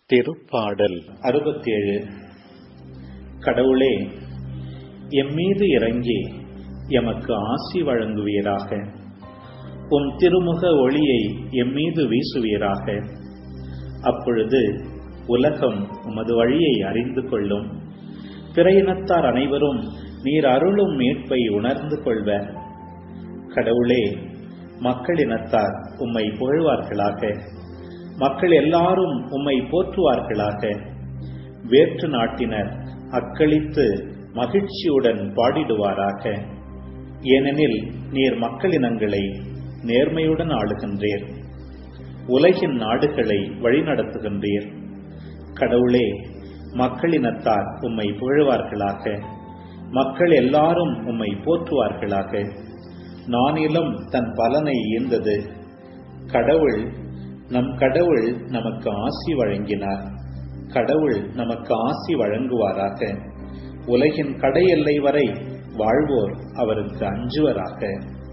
திருப்பாடல் அறுபத்தேழு கடவுளே எம்மீது இறங்கி எமக்கு ஆசி வழங்குவீராக உம் திருமுக ஒளியை எம்மீது வீசுவீராக அப்பொழுது உலகம் உமது வழியை அறிந்து கொள்ளும் பிற இனத்தார் அனைவரும் நீர் அருளும் மீட்பை உணர்ந்து கொள்வர் கடவுளே மக்களினத்தார் உம்மை புகழ்வார்களாக மக்கள் எல்லாரும் உம்மை போற்றுவார்களாக வேற்று நாட்டினர் அக்களித்து மகிழ்ச்சியுடன் பாடிடுவாராக ஏனெனில் நீர் மக்களினங்களை நேர்மையுடன் ஆளுகின்றீர் உலகின் நாடுகளை வழிநடத்துகின்றீர் கடவுளே மக்களினத்தார் உம்மை புகழ்வார்களாக மக்கள் எல்லாரும் உம்மை போற்றுவார்களாக நானிலம் தன் பலனை ஈந்தது கடவுள் நம் கடவுள் நமக்கு ஆசி வழங்கினார் கடவுள் நமக்கு ஆசி வழங்குவாராக உலகின் கடை எல்லை வரை வாழ்வோர் அவருக்கு அஞ்சுவராக